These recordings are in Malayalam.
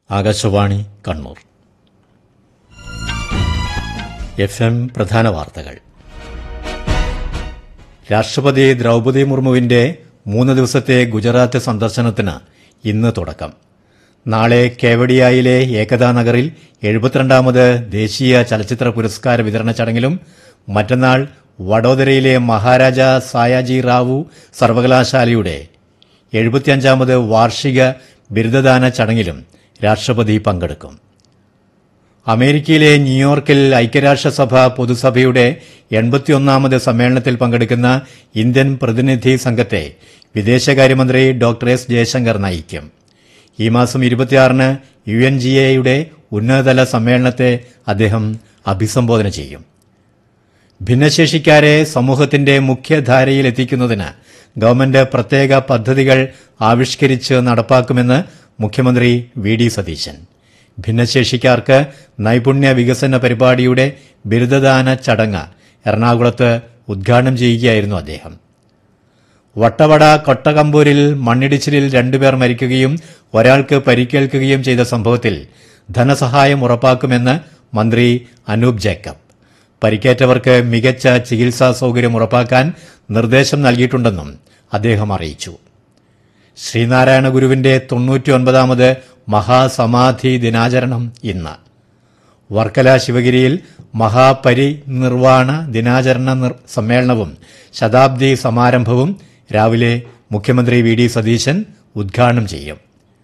ആകാശവാണി കണ്ണൂർ എഫ് എം പ്രധാന വാർത്തകൾ രാഷ്ട്രപതി ദ്രൗപദി മുർമുവിന്റെ മൂന്ന് ദിവസത്തെ ഗുജറാത്ത് സന്ദർശനത്തിന് ഇന്ന് തുടക്കം നാളെ കേവഡിയായിലെ ഏകതാ നഗറിൽ എഴുപത്തിരണ്ടാമത് ദേശീയ ചലച്ചിത്ര പുരസ്കാര വിതരണ ചടങ്ങിലും മറ്റന്നാൾ വഡോദരയിലെ മഹാരാജ സായാജി റാവു സർവകലാശാലയുടെ എഴുപത്തിയഞ്ചാമത് വാർഷിക ബിരുദദാന ചടങ്ങിലും രാഷ്ട്രപതി പങ്കെടുക്കും അമേരിക്കയിലെ ന്യൂയോർക്കിൽ ഐക്യരാഷ്ട്രസഭ പൊതുസഭയുടെ എൺപത്തിയൊന്നാമത് സമ്മേളനത്തിൽ പങ്കെടുക്കുന്ന ഇന്ത്യൻ പ്രതിനിധി സംഘത്തെ വിദേശകാര്യമന്ത്രി ഡോക്ടർ എസ് ജയശങ്കർ നയിക്കും ഈ മാസം ഇരുപത്തിയാറിന് യു എൻ ജി എയുടെ ഉന്നതതല സമ്മേളനത്തെ അദ്ദേഹം അഭിസംബോധന ചെയ്യും ഭിന്നശേഷിക്കാരെ സമൂഹത്തിന്റെ മുഖ്യധാരയിൽ എത്തിക്കുന്നതിന് ഗവൺമെന്റ് പ്രത്യേക പദ്ധതികൾ ആവിഷ്കരിച്ച് നടപ്പാക്കുമെന്ന് മുഖ്യമന്ത്രി വി ഡി സതീശൻ ഭിന്നശേഷിക്കാർക്ക് നൈപുണ്യ വികസന പരിപാടിയുടെ ബിരുദദാന ചടങ്ങ് എറണാകുളത്ത് ഉദ്ഘാടനം ചെയ്യുകയായിരുന്നു അദ്ദേഹം വട്ടവട കൊട്ടകമ്പൂരിൽ മണ്ണിടിച്ചിലിൽ രണ്ടുപേർ മരിക്കുകയും ഒരാൾക്ക് പരിക്കേൽക്കുകയും ചെയ്ത സംഭവത്തിൽ ധനസഹായം ഉറപ്പാക്കുമെന്ന് മന്ത്രി അനൂപ് ജേക്കബ് പരിക്കേറ്റവർക്ക് മികച്ച ചികിത്സാ സൌകര്യം ഉറപ്പാക്കാൻ നിർദ്ദേശം നൽകിയിട്ടുണ്ടെന്നും അദ്ദേഹം അറിയിച്ചു ശ്രീനാരായണ ഗുരുവിന്റെ തൊണ്ണൂറ്റിയൊൻപതാമത് മഹാസമാധി ദിനാചരണം ഇന്ന് വർക്കല ശിവഗിരിയിൽ മഹാപരിനിർവാണ ദിനാചരണ നിർ- സമ്മേളനവും ശതാബ്ദി സമാരംഭവും രാവിലെ മുഖ്യമന്ത്രി വി ഡി സതീശൻ ഉദ്ഘാടനം ചെയ്യും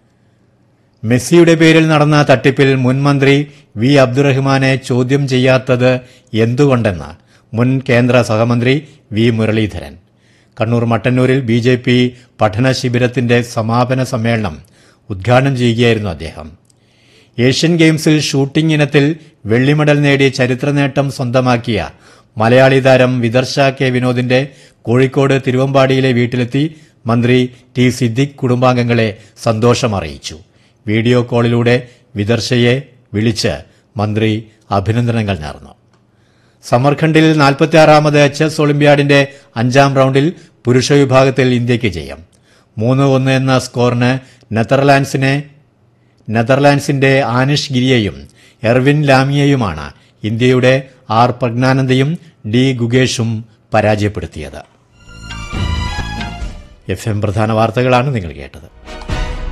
മെസ്സിയുടെ പേരിൽ നടന്ന തട്ടിപ്പിൽ മുൻ മന്ത്രി വി അബ്ദുറഹ്മാനെ ചോദ്യം ചെയ്യാത്തത് എന്തുകൊണ്ടെന്ന് മുൻ കേന്ദ്ര സഹമന്ത്രി വി മുരളീധരൻ കണ്ണൂർ മട്ടന്നൂരിൽ ബി ജെ പി പഠന ശിബിരത്തിന്റെ സമാപന സമ്മേളനം ഉദ്ഘാടനം ചെയ്യുകയായിരുന്നു അദ്ദേഹം ഏഷ്യൻ ഗെയിംസിൽ ഷൂട്ടിംഗ് ഇനത്തിൽ വെള്ളി മെഡൽ നേടി ചരിത്ര നേട്ടം സ്വന്തമാക്കിയ മലയാളി താരം വിദർശ കെ വിനോദിന്റെ കോഴിക്കോട് തിരുവമ്പാടിയിലെ വീട്ടിലെത്തി മന്ത്രി ടി സിദ്ദിഖ് കുടുംബാംഗങ്ങളെ സന്തോഷമറിയിച്ചു വീഡിയോ കോളിലൂടെ വിദർശയെ വിളിച്ച് മന്ത്രി അഭിനന്ദനങ്ങൾ നേർന്നു സമർഖണ്ഡിൽ നാൽപ്പത്തിയാറാമത് എച്ച് എസ് ഒളിമ്പ്യാഡിന്റെ അഞ്ചാം റൌണ്ടിൽ പുരുഷ വിഭാഗത്തിൽ ഇന്ത്യയ്ക്ക് ജയം മൂന്ന് ഒന്ന് എന്ന സ്കോറിന് നെതർലാൻഡ്സിനെ നെതർലാൻഡ്സിന്റെ ആനിഷ് ഗിരിയെയും എർവിൻ ലാമിയെയുമാണ് ഇന്ത്യയുടെ ആർ പ്രജ്ഞാനന്ദയും ഡി ഗുഗേഷും പരാജയപ്പെടുത്തിയത് എഫ് എം പ്രധാന വാർത്തകളാണ് നിങ്ങൾ കേട്ടത്